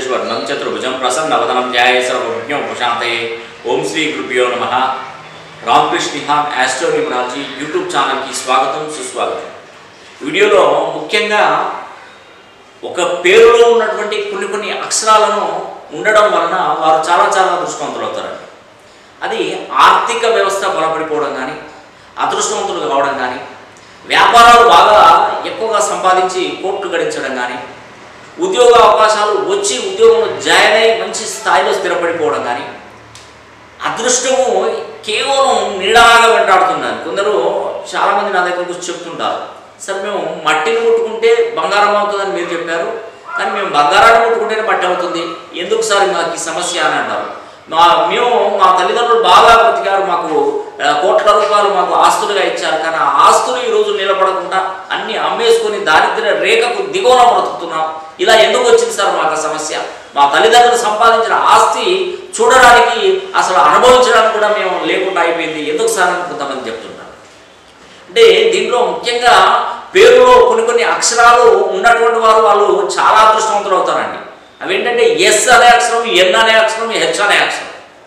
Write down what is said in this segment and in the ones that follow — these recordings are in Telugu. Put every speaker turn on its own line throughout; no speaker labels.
శశివర్ణం చతుర్భుజం ప్రసన్నవదనం ధ్యాయ సర్వజ్ఞం ప్రశాంతయే ఓం శ్రీ గురుభ్యో నమ Ramakrishna Nihan astro numerology YouTube ఛానల్కి స్వాగతం సుస్వాగతం వీడియోలో ముఖ్యంగా ఒక పేరులో ఉన్నటువంటి కొన్ని కొన్ని అక్షరాలను ఉండడం వలన వారు చాలా చాలా అదృష్టవంతులు అవుతారండి అది ఆర్థిక వ్యవస్థ బలపడిపోవడం కానీ అదృష్టవంతులు కావడం కానీ వ్యాపారాలు బాగా ఎక్కువగా సంపాదించి కోట్లు గడించడం కానీ ఉద్యోగ అవకాశాలు వచ్చి ఉద్యోగంలో జాయిన్ అయ్యి మంచి స్థాయిలో స్థిరపడిపోవడం కానీ అదృష్టము కేవలం నీడలాగా వెంటాడుతున్నారు కొందరు చాలామంది నా దగ్గరకు వచ్చి చెప్తుంటారు సార్ మేము మట్టిని ముట్టుకుంటే బంగారం అవుతుందని మీరు చెప్పారు కానీ మేము బంగారాన్ని ముట్టుకుంటేనే మట్టి అవుతుంది ఎందుకు సార్ మాకు ఈ సమస్య అని అంటారు మా మేము మా తల్లిదండ్రులు బాగా బ్రతికారు మాకు ఆ, కోట్ల రూపాయలు మాకు ఆస్తులుగా ఇచ్చారు కానీ ఆ ఆస్తులు ఈ రోజు నిలబడకుండా అన్ని అమ్మేసుకొని దారిద్ర్య రేఖకు దిగువన బ్రతుకుతున్నాం ఇలా ఎందుకు వచ్చింది సార్ మాకు ఆ సమస్య మా తల్లిదండ్రులు సంపాదించిన ఆస్తి చూడడానికి అసలు అనుభవించడానికి కూడా మేము లేకుండా అయిపోయింది ఎందుకు సార్ అని కొంతమంది చెప్తున్నారు అంటే దీంట్లో ముఖ్యంగా పేరులో కొన్ని కొన్ని అక్షరాలు ఉన్నటువంటి వారు వాళ్ళు చాలా అదృష్టవంతులు అవుతారండి అవి ఏంటంటే ఎస్ అనే అక్షరం ఎన్ అనే అక్షరం హెచ్ అనే అక్షరం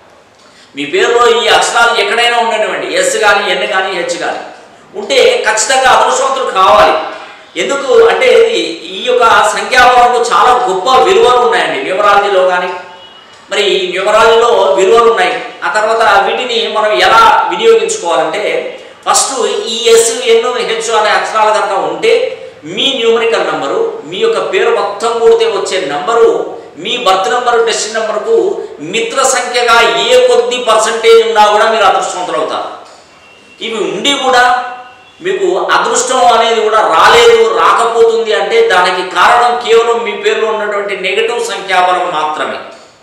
మీ పేరులో ఈ అక్షరాలు ఎక్కడైనా ఉండనివ్వండి ఎస్ కానీ ఎన్ కానీ హెచ్ కానీ ఉంటే ఖచ్చితంగా అదృష్టవంతులు కావాలి ఎందుకు అంటే ఈ- ఈ యొక్క సంఖ్యాబలంలో చాలా గొప్ప విలువలు ఉన్నాయండి న్యూమరాలజీలో కానీ మరి ఈ న్యూమరాలజీలో విలువలు ఉన్నాయి ఆ తర్వాత వీటిని మనం ఎలా వినియోగించుకోవాలంటే ఫస్ట్ ఈ ఎస్ ఎన్ హెచ్ అనే అక్షరాలు కనుక ఉంటే మీ న్యూమరికల్ నంబరు మీ యొక్క పేరు మొత్తం కూడితే వచ్చే నంబరు మీ బర్త్ నంబరు డెస్టిన్ నంబర్కు మిత్ర సంఖ్యగా ఏ కొద్ది పర్సంటేజ్ ఉన్నా కూడా మీరు అదృష్టవంతులు అవుతారు ఇవి ఉండి కూడా మీకు అదృష్టం అనేది కూడా రాలేదు రాకపోతుంది అంటే దానికి కారణం కేవలం మీ పేరులో ఉన్నటువంటి నెగటివ్ సంఖ్యాబలం మాత్రమే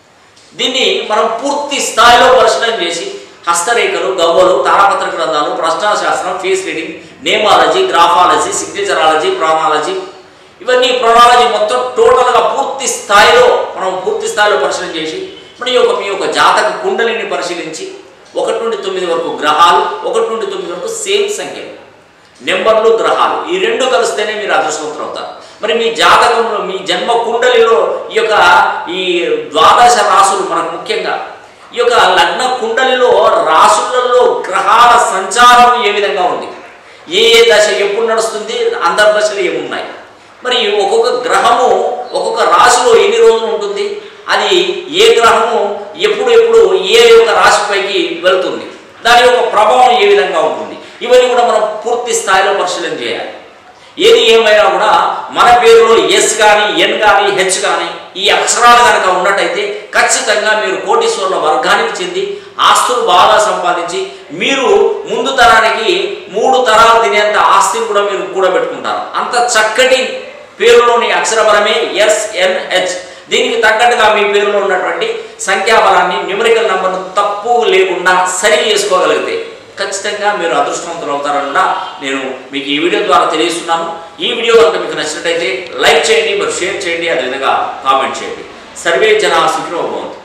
దీన్ని మనం పూర్తి స్థాయిలో పరిశీలన చేసి హస్తరేఖలు గవ్వలు తారాపత్ర గ్రంథాలు ప్రశ్నాశాస్త్రం face reading nameology graphology signatureology ప్రామాలజీ ఇవన్నీ ప్రొనాలజీ మొత్తం టోటల్గా పూర్తి స్థాయిలో మనం పూర్తి స్థాయిలో పరిశీలన చేసి మన యొక్క మీ యొక్క జాతక కుండలిని పరిశీలించి ఒకటి నుండి తొమ్మిది వరకు గ్రహాలు ఒకటి నుండి తొమ్మిది వరకు సేమ్ సంఖ్యలు నెంబర్లు గ్రహాలు ఈ రెండు కలిస్తేనే మీరు అదృష్టవంతులు అవుతారు మరి మీ జాతకంలో మీ జన్మ కుండలిలో ఈ యొక్క ఈ ద్వాదశ రాసులు మనకు ముఖ్యంగా ఈ యొక్క లగ్న కుండలిలో రాసులలో గ్రహాల సంచారం ఏ విధంగా ఉంది ఏ ఏ దశ ఎప్పుడు నడుస్తుంది అంతర్దశలు ఏమున్నాయి మరి ఒక్కొక్క గ్రహము ఒక్కొక్క రాశిలో ఎన్ని రోజులు ఉంటుంది అది ఏ గ్రహము ఎప్పుడు ఎప్పుడు ఏ యొక్క రాశిపైకి వెళ్తుంది దాని యొక్క ప్రభావం ఏ విధంగా ఉంటుంది ఇవన్నీ కూడా మనం పూర్తి స్థాయిలో పరిశీలన చేయాలి ఏది ఏమైనా కూడా మన పేరులో ఎస్ కానీ ఎన్ కానీ హెచ్ కానీ ఈ అక్షరాలు కనుక ఉన్నట్టయితే ఖచ్చితంగా మీరు కోటీశ్వరుల వర్గానికి చెంది ఆస్తులు బాగా సంపాదించి మీరు ముందు తరానికి మూడు తరాలు తినేంత ఆస్తిని కూడా మీరు కూడబెట్టుకుంటారు అంత చక్కటి పేరులోని అక్షరబలమే ఎస్ఎన్హెచ్ దీనికి తగ్గట్టుగా మీ పేరులో ఉన్నటువంటి సంఖ్యాబలాన్ని న్యూమరికల్ నంబర్ను తప్పు లేకుండా సరి చేసుకోగలిగితే ఖచ్చితంగా మీరు అదృష్టవంతులు అవుతారని కూడా నేను మీకు ఈ వీడియో ద్వారా తెలియజేస్తున్నాను ఈ వీడియో కనుక మీకు నచ్చినట్టయితే లైక్ చేయండి మరి షేర్ చేయండి అదేవిధంగా కామెంట్ చేయండి సర్వే జన సుఖినో భవంతు